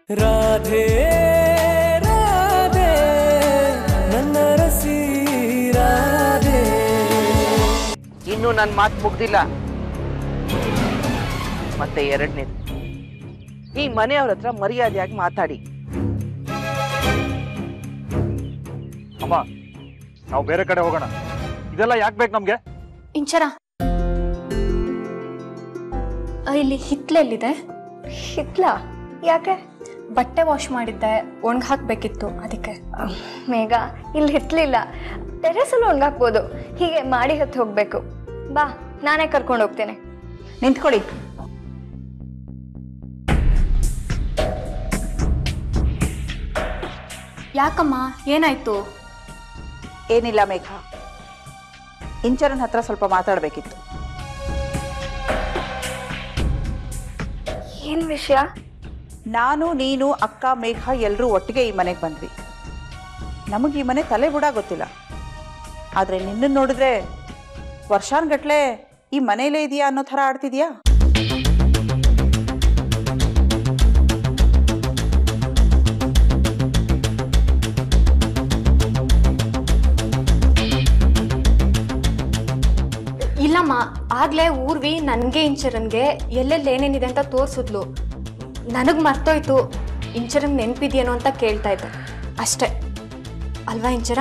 ರಾಧೆ ರಾಧೆ ನನ್ನ ರಸಿ ರಾಧೆ ಇನ್ನು ನನ್ನ ಮಾತು ಮುಗ್ದಿಲ್ಲ ಮತ್ತೆ ಎರಡನೇದು ಈ ಮನೆಯವ್ರ ಹತ್ರ ಮರ್ಯಾದೆಯಾಗಿ ಮಾತಾಡಿ ಅಮ್ಮ ನಾವು ಬೇರೆ ಕಡೆ ಹೋಗೋಣ ಇದೆಲ್ಲ ಯಾಕೆ ಬೇಕು ನಮ್ಗೆ ಇಂಚರ ಆ, ಇಲ್ಲಿ ಹಿತ್ಲೆಲ್ಲಿದೆ ಹಿತ್ಲ ಯಾಕೆ ಬಟ್ಟೆ ವಾಶ್ ಮಾಡಿದ್ದೆ ಒಣಗ್ ಹಾಕ್ಬೇಕಿತ್ತು ಅದಕ್ಕೆ ಮೇಘ ಇಲ್ಲಿ ಹಿತ್ಲಿಲ್ಲ ಟೆರೆಸಲ್ಲಿ ಒಣಗಾಕ್ಬೋದು ಹೀಗೆ ಮಾಡಿ ಹತ್ತು ಹೋಗ್ಬೇಕು ಬಾ ನಾನೇ ಕರ್ಕೊಂಡು ಹೋಗ್ತೇನೆ ನಿಂತ್ಕೊಳ್ಳಿ ಯಾಕಮ್ಮ ಏನಾಯ್ತು ಏನಿಲ್ಲ ಮೇಘ ಇಂಚರನ್ ಹತ್ರ ಸ್ವಲ್ಪ ಮಾತಾಡಬೇಕಿತ್ತು ಏನ್ ವಿಷಯ ನಾನು ನೀನು ಅಕ್ಕ ಮೇಘ ಎಲ್ಲರೂ ಒಟ್ಟಿಗೆ ಈ ಮನೆಗೆ ಬಂದ್ವಿ ನಮಗೆ ಈ ಮನೆ ತಲೆ ಬುಡ ಗೊತ್ತಿಲ್ಲ ಆದರೆ ನಿನ್ನನ್ನು ನೋಡಿದ್ರೆ ವರ್ಷಾನ್ಗಟ್ಲೆ ಈ ಮನೇಲೇ ಇದೆಯಾ ಅನ್ನೋ ಥರ ಆಡ್ತಿದ್ಯಾ ಇಲ್ಲಮ್ಮ ಆಗ್ಲೇ ಊರ್ವಿ ನನ್ಗೆ ಇಂಚರನ್ಗೆ ಎಲ್ಲೆಲ್ಲಿ ಏನೇನಿದೆ ಅಂತ ತೋರ್ಸಿದ್ಲು ನನಗ್ ಮರ್ತೋಯ್ತು ಇಂಚರಂಗ್ ನೆನ್ಪಿದ್ಯೇನೋ ಅಂತ ಕೇಳ್ತಾ ಇದ್ದೆ ಅಷ್ಟೇ ಅಲ್ವಾ ಇಂಚರ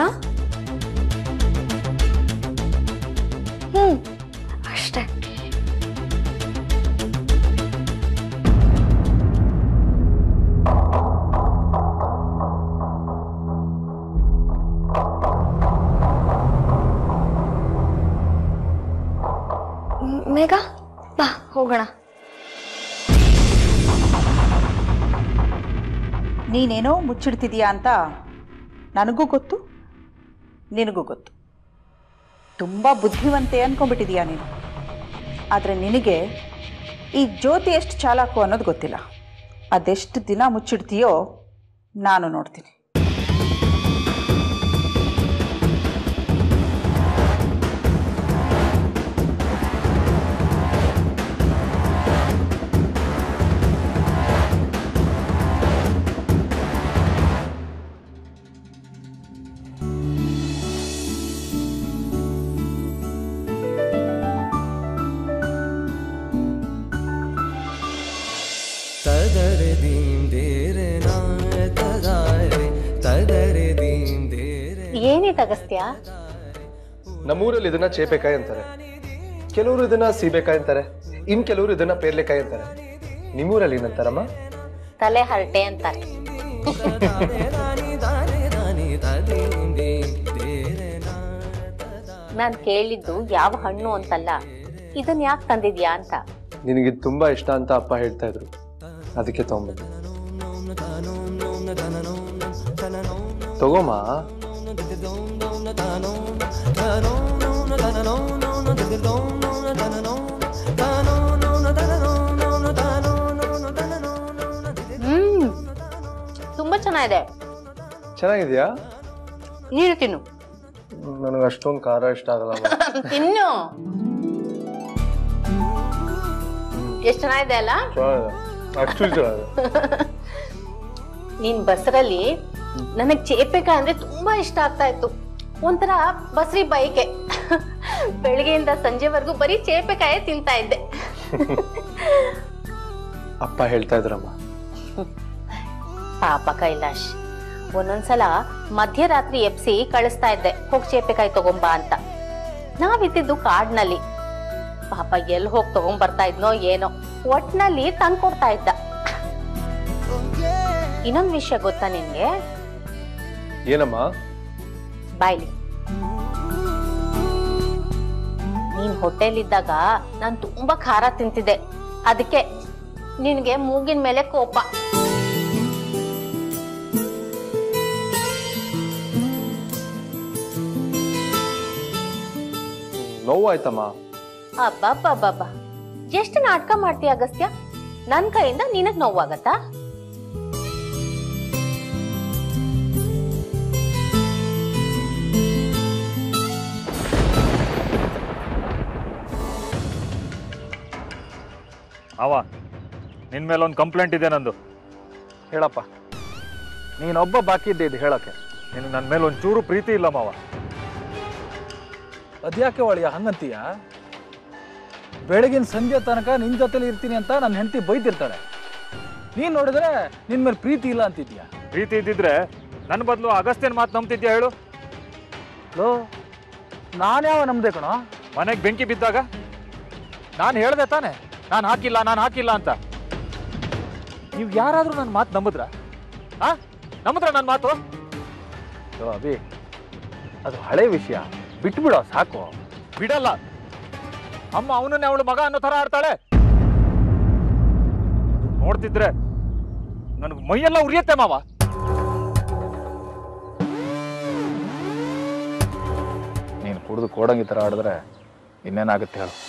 ಹ್ಮ್ ಅಷ್ಟೇ ಮ್- ಮೇಘ ಬಾ ಹೋಗೋಣ ನೀನೇನೋ ಮುಚ್ಚಿಡ್ತಿದೀಯಾ ಅಂತ ನನಗೂ ಗೊತ್ತು ನಿನಗೂ ಗೊತ್ತು ತುಂಬ ಬುದ್ಧಿವಂತೆ ಅನ್ಕೊಂಡ್ಬಿಟ್ಟಿದೀಯಾ ನೀನು ಆದರೆ ನಿನಗೆ ಈ ಜ್ಯೋತಿ ಎಷ್ಟು ಚಾಲಾಕು ಅನ್ನೋದು ಗೊತ್ತಿಲ್ಲ ಅದೆಷ್ಟು ದಿನ ಮುಚ್ಚಿಡ್ತೀಯೋ ನಾನು ನೋಡ್ತೀನಿ ತದರೆ ದೀಂ ದೇರೆ ನಾ ತದಾರೆ ತದರೆ ದೀಂ ದೇರೆ ಏನಿದೆ ಅಗಸ್ತ್ಯ ನಮ್ಮೂರಲ್ಲಿ ಇದನ್ನ ಚೇಪೆಕಾಯಿ ಅಂತಾರೆ ಕೆಲವರು ಇದನ್ನ ಸೀಬೆಕಾಯಿ ಅಂತಾರೆ ಇನ್ ಕೆಲವರು ಇದನ್ನ ಪೇರ್ಲೆಕಾಯಿ ಅಂತಾರೆ ನಿಮ್ಮೂರಲ್ಲಿ ಏನಂತಾರಮ್ಮ ತಲೆ ಹರಟೆ ಅಂತಾರೆ ದಾನಿ ದಾನಿ ದಾನಿ ತದೀಂ ದೀಂ ದೇರೆ ನಾ ನಾನ್ ಕೇಳಿದ್ದು ಯಾವ ಹಣ್ಣು ಅಂತಲ್ಲ ಇದನ್ ಯಾಕೆ ತಂದಿದ್ಯಾ ಅಂತ ನಿನಗೆ ತುಂಬಾ ಇಷ್ಟ ಅಂತ ಅಪ್ಪ ಹೇಳ್ತಾ ಇದ್ರು ಅದಕ್ಕೆ ತಗೊಂಬಂದೆ ತಗೋಮ್ಮ ಹ್ಮ್ ತುಂಬಾ ಚೆನ್ನಾಗಿದೆ ಚೆನ್ನಾಗಿದ್ಯಾ ನೀನು ತಿನ್ನು ನನಗೆ ಅಷ್ಟೊಂದು ಖಾರ ಇಷ್ಟ ಆಗಲ್ಲ ತಿನ್ನು ಎಷ್ಟ್ ಚೆನ್ನಾಗಿದೆ ಅಲ್ಲ ಅಷ್ಟು ಚೆನ್ನಾಗಿದೆ ನೀನ್ ಬಸರಲ್ಲಿ ನನಗ್ ಚೇಪೆಕಾಯಿ ಅಂದ್ರೆ ತುಂಬಾ ಇಷ್ಟ ಆಗ್ತಾ ಇತ್ತು ಒಂಥರ ಬಸ್ರಿ ಬೈಕೆ ಬೆಳಿಗ್ಗೆಯಿಂದ ಸಂಜೆವರೆಗೂ ಬರೀ ಚೇಪೆಕಾಯಿ ತಿಂತಾ ಇದ್ದೆ ಅಪ್ಪ ಹೇಳ್ತಾ ಇದ್ರಮ್ಮ ಪಾಪ ಕೈಲಾಶ್ ಒಂದೊಂದ್ಸಲ ಮಧ್ಯರಾತ್ರಿ ಎಪ್ಸಿ ಕಳಿಸ್ತಾ ಇದ್ದೆ ಹೋಗ್ ಚೇಪೆಕಾಯಿ ತಗೊಂಬಾ ಅಂತ ನಾವಿದ್ದಿದ್ದು ಕಾಡ್ನಲ್ಲಿ ಪಾಪ ಎಲ್ಲಿ ಹೋಗಿ ತಗೊಂಡ್ ಬರ್ತಾ ಇದ್ನೋ ಏನೋ ಒಟ್ನಲ್ಲಿ ತಂದ್ಕೊಡ್ತಾ ಇದ್ದ ಇನ್ನೊಂದ್ ವಿಷಯ ಗೊತ್ತಾ ನಿನ್ಗೆ ಏನಮ್ಮ ಬಾಯ್ಲಿ ನೀನ್ ಹೊಟ್ಟೆಲಿದ್ದಾಗ ನಾನ್ ತುಂಬಾ ಖಾರ ತಿಂತಿದ್ದೆ ಅದಕ್ಕೆ ನಿನ್ಗೆ ಮೂಗಿನ ಮೇಲೆ ಕೋಪ ನೋವಾಯ್ತಮ್ಮ ಅಬ್ಬಬ್ಬಬ್ಬಬ್ಬ ಎಷ್ಟು ನಾಟಕ ಮಾಡ್ತೀಯ ಅಗಸ್ತ್ಯ ನನ್ ಕೈಯಿಂದ ನಿನಗ್ ನೋವಾಗತ್ತಾ ಅವ ನಿನ್ ಮೇಲೆ ಒಂದು ಕಂಪ್ಲೇಂಟ್ ಇದೆ ನಂದು ಹೇಳಪ್ಪ ನೀನೊಬ್ಬ ಬಾಕಿ ಇದ್ದೆ ಇದು ಹೇಳಕ್ಕೆ ನಿನಗೆ ನನ್ನ ಮೇಲೆ ಒಂಚೂರು ಪ್ರೀತಿ ಇಲ್ಲ ಮಾವ ಅದ್ಯಾಕೆ ಒಳಿಯ ಹಂಗಂತೀಯ ಬೆಳಗಿನ ಸಂಜೆ ತನಕ ನಿನ್ ಜೊತೆಲಿ ಇರ್ತೀನಿ ಅಂತ ನನ್ನ ಹೆಂಡತಿ ಬೈತಿರ್ತಾಳೆ ನೀನ್ ನೋಡಿದ್ರೆ ನಿನ್ ಮೇಲೆ ಪ್ರೀತಿ ಇಲ್ಲ ಅಂತಿದ್ಯಾ ಪ್ರೀತಿ ಇದ್ದಿದ್ರೆ ನನ್ನ ಬದಲು ಅಗಸ್ತ್ಯನ ಮಾತು ನಂಬ್ತಿದ್ಯಾ ಹೇಳು ಲೋ ನಾನ್ಯಾವ ನಮ್ದೆ ಕಣೋ ಮನೆಗೆ ಬೆಂಕಿ ಬಿದ್ದಾಗ ನಾನು ಹೇಳ್ದೆ ತಾನೆ ನಾನು ಹಾಕಿಲ್ಲ ನಾನು ಹಾಕಿಲ್ಲ ಅಂತ ನೀವು ಯಾರಾದ್ರೂ ನನ್ನ ಮಾತು ನಂಬಿದ್ರ ಆ ನಂಬಿದ್ರ ನನ್ನ ಮಾತು ಲೋ ಅಭಿ ಅದು ಹಳೆ ವಿಷಯ ಬಿಟ್ಬಿಡೋ ಸಾಕು ಬಿಡಲ್ಲ ಅಮ್ಮ ಅವನನ್ನೇ ಅವಳು ಮಗ ಅನ್ನೋ ತರ ಆಡ್ತಾಳೆ ನೋಡ್ತಿದ್ರೆ ನನಗೆ ಮೈಯೆಲ್ಲ ಉರಿಯತ್ತೆ ಮಾವ ನೀನು ಕುಡಿದು ಕೋಡಂಗಿ ಥರ ಆಡಿದ್ರೆ ಇನ್ನೇನಾಗುತ್ತೆ ಹೇಳು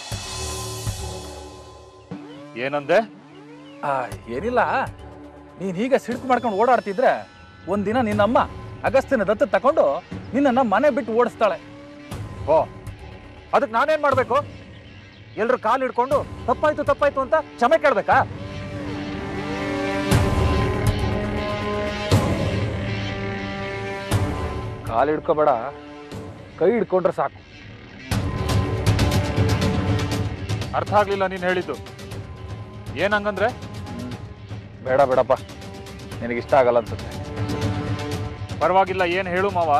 ಏನಂದೆ ಆ, ಏನಿಲ್ಲ ನೀನ್ ಹೀಗೆ ಸಿಡ್ಕು ಮಾಡ್ಕೊಂಡು ಓಡಾಡ್ತಿದ್ರೆ ಒಂದಿನ ನಿನ್ನಮ್ಮ ಅಗಸ್ತ್ಯನ ದತ್ತು ತಕೊಂಡು ನಿನ್ನನ್ನ ಮನೆ ಬಿಟ್ಟು ಓಡಿಸ್ತಾಳೆ ಓ ಅದಕ್ಕೆ ನಾನೇನ್ ಮಾಡ್ಬೇಕು ಎಲ್ರು ಕಾಲು ಹಿಡ್ಕೊಂಡು ತಪ್ಪಾಯ್ತು ತಪ್ಪಾಯ್ತು ಅಂತ ಕ್ಷಮೆ ಕೇಳ್ಬೇಕಾ ಕಾಲು ಹಿಡ್ಕೋಬೇಡ ಕೈ ಹಿಡ್ಕೊಂಡ್ರೆ ಸಾಕು ಅರ್ಥ ಆಗ್ಲಿಲ್ಲ ನೀನ್ ಹೇಳಿದ್ದು ಏನಂಗಂದ್ರೆ ಬೇಡ ಬೇಡಪ್ಪ ನಿನಗಿಷ್ಟ ಆಗಲ್ಲ ಅನ್ಸುತ್ತೆ ಪರವಾಗಿಲ್ಲ ಏನ್ ಹೇಳು ಮಾವ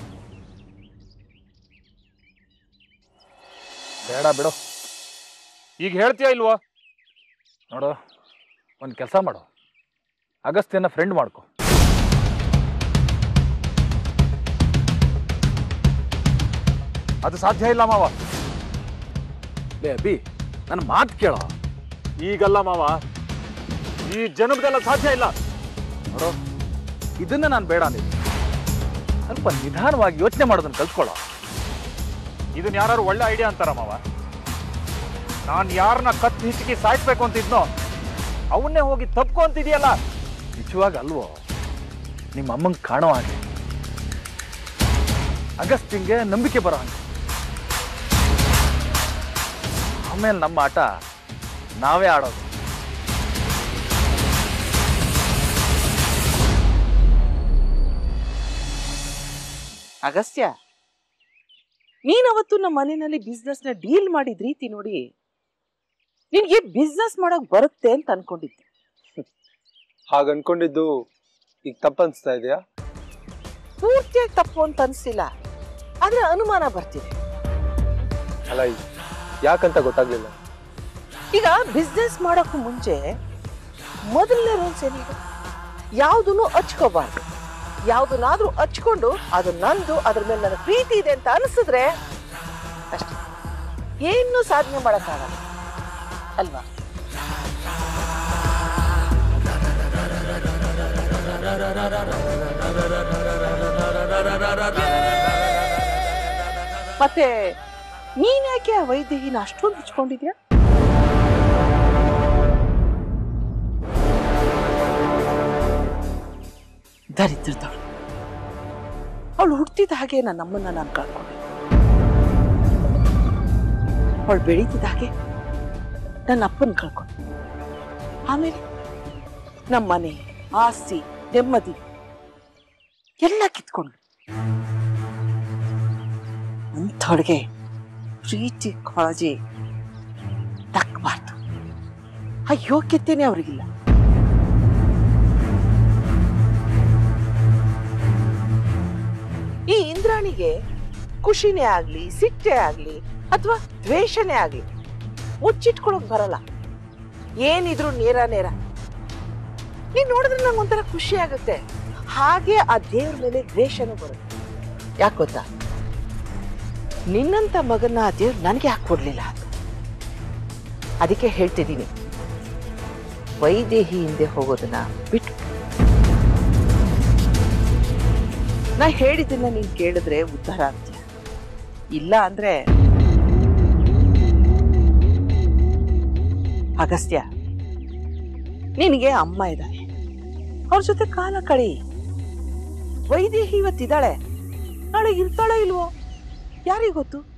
ಬೇಡ ಬಿಡು ಈಗ ಹೇಳ್ತೀಯಾ ಇಲ್ವೋ ನೋಡು ಒಂದು ಕೆಲಸ ಮಾಡು ಅಗಸ್ತ್ಯನ ಫ್ರೆಂಡ್ ಮಾಡ್ಕೊ ಅದು ಸಾಧ್ಯ ಇಲ್ಲ ಮಾವ ಲೇ ಅಬ್ಬಿ ನನ್ನ ಮಾತು ಕೇಳೋ ಈಗಲ್ಲ ಮಾವ ಈ ಜನ್ಮದಲ್ಲ ಸಾಧ್ಯ ಇಲ್ಲ ನೋಡು ಇದನ್ನ ನಾನು ಬೇಡ ಅಂದಿದ್ದೆ ಸ್ವಲ್ಪ ನಿಧಾನವಾಗಿ ಯೋಚನೆ ಮಾಡೋದನ್ನ ಕಲ್ತ್ಕೊಳ್ಳೋ ಇದನ್ನ ಯಾರು ಒಳ್ಳೆ ಐಡಿಯಾ ಅಂತಾರ ಮಾವ ನಾನ್ ಯಾರನ್ನ ಕತ್ತು ಹಿಚ್ಕಿ ಸಾಯಿಸ್ಬೇಕು ಅಂತಿದ್ನೋ ಅವನ್ನೇ ಹೋಗಿ ತಪ್ಕೊ ಅಂತಿದ್ಯಲ್ಲ ನಿಜವಾಗ ಅಲ್ವೋ ನಿಮ್ಮ ಅಮ್ಮಂಗೆ ಕಾಣೋ ಹಾಗೆ ಅಗಸ್ಟಿಂಗೆ ನಂಬಿಕೆ ಬರೋ ಹಾಗೆ ಆಮೇಲೆ ನಮ್ಮ ಆಟ ನಾವೇ ಆಡೋದು ಅಗಸ್ತ್ಯ ನೀನವತ್ತು ನಮ್ಮ ಮನೆಯಲ್ಲಿ ಬಿಸ್ನೆಸ್ನ ಡೀಲ್ ಮಾಡಿದ ರೀತಿ ನೋಡಿ ನಿನ್ಗೆ ಬಿಸ್ನೆಸ್ ಮಾಡಕ್ ಬರುತ್ತೆ ಅಂತ ಅನ್ಕೊಂಡಿದ್ದೆ ಹಾಗ ಅನ್ಕೊಂಡಿದ್ದು ಈಗ ತಪ್ಪನ್ಸ್ತಾ ಇದೆಯಾ ಪೂರ್ತಿಯಾಗಿ ತಪ್ಪು ಅಂತ ಅನ್ಸಿಲ್ಲ ಆದ್ರೆ ಅನುಮಾನ ಬರ್ತಿದೆ ಅಲ್ಲ ಯಾಕಂತ ಗೊತ್ತಾಗ್ಲಿಲ್ಲ ಈಗ ಬಿಸ್ನೆಸ್ ಮಾಡೋಕ್ಕೂ ಮುಂಚೆ ಮೊದಲನೇ ರೂಲ್ಸ್ ಏನಿದೆ ಯಾವುದನ್ನು ಹಚ್ಕೋಬಾರ್ದು ಯಾವುದನ್ನಾದ್ರೂ ಹಚ್ಕೊಂಡು ಅದು ನಂದು ಅದ್ರ ಮೇಲೆ ನನ್ನ ಪ್ರೀತಿ ಇದೆ ಅಂತ ಅನಿಸಿದ್ರೆ ಅಷ್ಟೇ ಏನು ಸಾಧನೆ ಮಾಡೋಕ್ಕಾಗಲ್ಲ ಅಲ್ವಾ ಮತ್ತೆ ನೀನ್ಯಾಕೆ ಆ ವೈದ್ಯಹಿನ ಅಷ್ಟೊಂದು ಹಚ್ಕೊಂಡಿದ್ಯಾ ದರಿದ್ರದವಳು ಅವಳು ಹುಟ್ಟಿದ ಹಾಗೆ ನನ್ನ ಅಮ್ಮನ್ನ ನಾನು ಕಳ್ಕೊಂಡೆ ಅವಳು ಬೆಳೀತಿದ್ದ ಹಾಗೆ ನನ್ನ ಅಪ್ಪನ ಕಳ್ಕೊಂಡೆ ಆಮೇಲೆ ನಮ್ಮ ಮನೆ ಆಸ್ತಿ ನೆಮ್ಮದಿ ಎಲ್ಲ ಕಿತ್ಕೊಂಡು ಅಂಥವಳಿಗೆ ಪ್ರೀತಿ ಕಾಳಜಿ ದಕ್ಕಬಾರ್ದು ಆ ಯೋಗ್ಯತೆನೇ ಅವ್ರಿಗಿಲ್ಲ ಈ ಇಂದ್ರಾಣಿಗೆ ಖುಷಿನೇ ಆಗ್ಲಿ ಸಿಟ್ಟೇ ಆಗ್ಲಿ ಅಥವಾ ದ್ವೇಷನೇ ಆಗ್ಲಿ ಮುಚ್ಚಿಟ್ಕೊಳಕ್ ಬರಲ್ಲ ಏನಿದ್ರು ನೇರ ನೇರ ನೀನ್ ನೋಡಿದ್ರೆ ನಂಗೆ ಒಂಥರ ಖುಷಿ ಆಗುತ್ತೆ ಹಾಗೆ ಆ ದೇವ್ರ ಮೇಲೆ ದ್ವೇಷನೂ ಬರುತ್ತೆ ಯಾಕೆ ಗೊತ್ತಾ ನಿನ್ನಂತ ಮಗನ್ನ ಆ ದೇವ್ರು ನನಗೆ ಹಾಕೊಡ್ಲಿಲ್ಲ ಅಂತ ಅದಕ್ಕೆ ಹೇಳ್ತಿದ್ದೀನಿ ವೈದೇಹಿ ಹಿಂದೆ ಹೋಗೋದನ್ನ ಬಿಟ್ಟು ನಾ ಹೇಳಿದ್ದನ್ನ ನೀನ್ ಕೇಳಿದ್ರೆ ಉದ್ಧಾರ ಆಗ್ತೀಯ ಇಲ್ಲ ಅಂದ್ರೆ ಅಗಸ್ತ್ಯ ನಿನಗೆ ಅಮ್ಮ ಇದ್ದಾಳೆ ಅವ್ರ ಜೊತೆ ಕಾಲ ಕಳಿ ವೈದೇಹಿ ಇವತ್ತಿದ್ದಾಳೆ ನಾಳೆ ಇರ್ತಾಳೋ ಇಲ್ವೋ ಯಾರಿಗ್ ಗೊತ್ತು